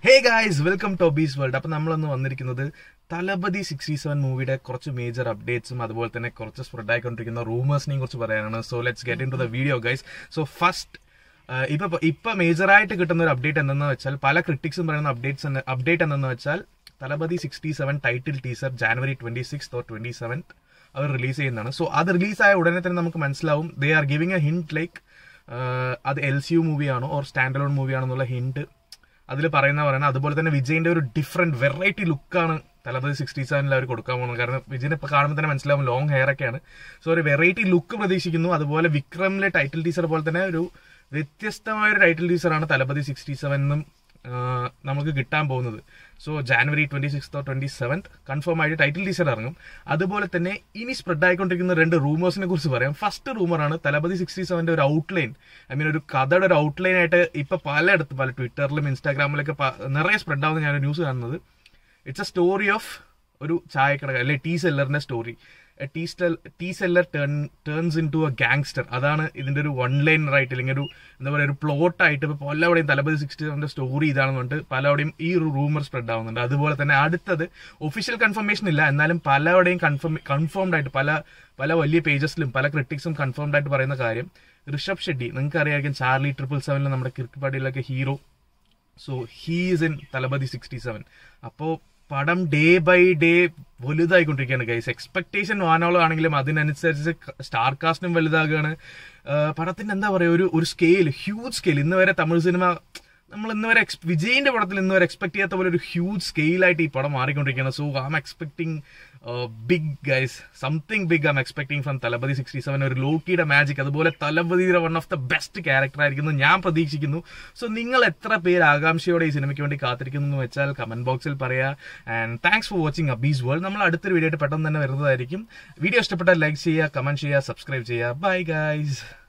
hey guys welcome to bees world അപ്പൊ നമ്മളൊന്ന് വന്നിരിക്കുന്നത് തലപതി സിക്സ്റ്റി സെവൻ മൂവിയുടെ കുറച്ച് മേജർ അപ്ഡേറ്റ്സും അതുപോലെ തന്നെ കുറച്ച് സ്പ്രെഡ് ആയിക്കൊണ്ടിരിക്കുന്ന റൂമേഴ്സിനെയും കുറിച്ച് പറയാനാണ് so let's get into the video guys so first ഇപ്പൊ ഇപ്പൊ മേജറായിട്ട് കിട്ടുന്ന ഒരു അപ്ഡേറ്റ് എന്തെന്ന് വെച്ചാൽ പല ക്രിട്ടിക്സും പറയുന്ന അപ്ഡേറ്റ്സ് അപ്ഡേറ്റ് എന്തെന്ന് വെച്ചാൽ Thalapathy sixty seven title teaser January twenty six or twenty seven അവർ റിലീസ് ചെയ്യുന്നതാണ് സോ അത് റിലീസായ ഉടനെ തന്നെ നമുക്ക് മനസ്സിലാവും they are giving a hint like അത് എൽ സി യു മൂവിയാണോ ഓർ സ്റ്റാൻഡ് അലോൺ മൂവിയാണെന്നുള്ള ഹിന്റ് അതിൽ പറയുന്ന പറയുന്നത് അതുപോലെ തന്നെ വിജയിന്റെ ഒരു ഡിഫറെന്റ് വെറൈറ്റി ലുക്കാണ് തലപതി സിക്സ്റ്റി സെവനിൽ അവർ കൊടുക്കാൻ പോകുന്നത് കാരണം വിജയനെ ഇപ്പൊ കാണുമ്പോൾ തന്നെ മനസ്സിലാവും ലോങ് ഹെയർ ഒക്കെയാണ് സോ ഒരു വെറൈറ്റി ലുക്ക് പ്രതീക്ഷിക്കുന്നു അതുപോലെ വിക്രമിലെ ടൈറ്റിൽ ടീച്ചർ പോലെ തന്നെ ഒരു വ്യത്യസ്തമായ ഒരു ടൈറ്റിൽ ടീച്ചറാണ് തലപതി സിക്സ്റ്റി സെവൻ എന്നും നമുക്ക് കിട്ടാൻ പോകുന്നത് so January twenty six twenty seventh confirm ആയിട്ട് ടൈറ്റിൽ ടീച്ചർ ഇറങ്ങും അതുപോലെ തന്നെ ഇനി സ്പ്രെഡ് ആയിക്കൊണ്ടിരിക്കുന്ന രണ്ട് റൂമേഴ്സിനെ കുറിച്ച് പറയാം ഫസ്റ്റ് റൂമറാണ് തലപതി സിക്സ്റ്റി സെവന്റെ ഒരു ഔട്ട്ലൈൻ ഐ മീൻ ഒരു കഥയുടെ ഒരു ഔട്ട്ലൈൻ ആയിട്ട് ഇപ്പൊ പലയിടത്തും പല ട്വിറ്ററിലും ഇൻസ്റ്റാഗ്രാമിലൊക്കെ നിറയെ സ്പ്രെഡ് ആവുന്ന ഞാൻ ന്യൂസ് കാണുന്നത് ഇറ്റ്സ് എ സ്റ്റോറി ഓഫ് ഒരു ചായക്കട അല്ലെ ടീ സെല്ലറിന്റെ story tea tea seller turn turns into a gangster അതാണ് ഇതിന്റെ ഒരു വൺ ലൈനർ ആയിട്ട് അല്ലെങ്കിൽ ഒരു എന്താ പറയുക ഒരു പ്ലോട്ട് ആയിട്ട് ഇപ്പൊ പലവിടെയും തലപതി സിക്സ്റ്റി സെവന്റെ സ്റ്റോറി ഇതാണെന്ന് പറഞ്ഞിട്ട് പലവിടെയും ഈ ഒരു റൂമർ സ്പ്രെഡ് ആവുന്നുണ്ട് അതുപോലെ തന്നെ അടുത്തത് ഒഫീഷ്യൽ കൺഫർമേഷൻ ഇല്ല എന്നാലും പലവിടെയും കൺഫേം കൺഫേംഡ് ആയിട്ട് പല പല വലിയ പേജസിലും പല ക്രിട്ടിക്സും കൺഫേംഡ് ആയിട്ട് പറയുന്ന കാര്യം ഋഷഭ് ഷെട്ടി നിങ്ങൾക്ക് അറിയാമായിരിക്കും ചാർലി ട്രിപ്പിൾ സെവനിൽ നമ്മുടെ ക്രിക്കറ്റ് പാർട്ടിയിലൊക്കെ hero so he's in Thalapathy sixty seven അപ്പോൾ പടം ഡേ ബൈ ഡേ വലുതായിക്കൊണ്ടിരിക്കുകയാണ് ഗൈസ് എക്സ്പെക്ടേഷൻ വാനോളാണെങ്കിലും അതിനനുസരിച്ച് സ്റ്റാർ കാസ്റ്റും വലുതാകുകയാണ് പടത്തിന്റെ എന്താ പറയുക ഒരു ഒരു സ്കെയിൽ ഹ്യൂജ് സ്കെയിൽ ഇന്ന് വരെ തമിഴ് സിനിമ നമ്മൾ ഇന്ന് വരെ വിജയിന്റെ പടത്തിൽ ഇന്ന് വരെ എക്സ്പെക്ട് ചെയ്യാത്ത പോലെ ഒരു ഹ്യൂജ് സ്കെയിലായിട്ട് ഈ പടം മാറിക്കൊണ്ടിരിക്കുകയാണ് so I'm expecting big guys something big I'm expecting from Thalapathy sixty seven ഒരു ലോക്കിയുടെ മാജിക് അതുപോലെ തലപതിയുടെ one of the best character ആയിരിക്കുന്നു ഞാൻ പ്രതീക്ഷിക്കുന്നു സോ നിങ്ങൾ എത്ര പേര് ആകാംക്ഷയോടെ ഈ സിനിമയ്ക്ക് വേണ്ടി കാത്തിരിക്കുന്നു എന്ന് വെച്ചാൽ കമന്റ് ബോക്സിൽ പറയാ and thanks for watching Abee's world നമ്മൾ അടുത്തൊരു വീഡിയോ ആയിട്ട് പെട്ടെന്ന് തന്നെ വരുന്നതായിരിക്കും വീഡിയോ ഇഷ്ടപ്പെട്ടാൽ ലൈക്ക് ചെയ്യുക കമന്റ് ചെയ്യുക സബ്സ്ക്രൈബ് ചെയ്യുക ബൈ ഗൈസ്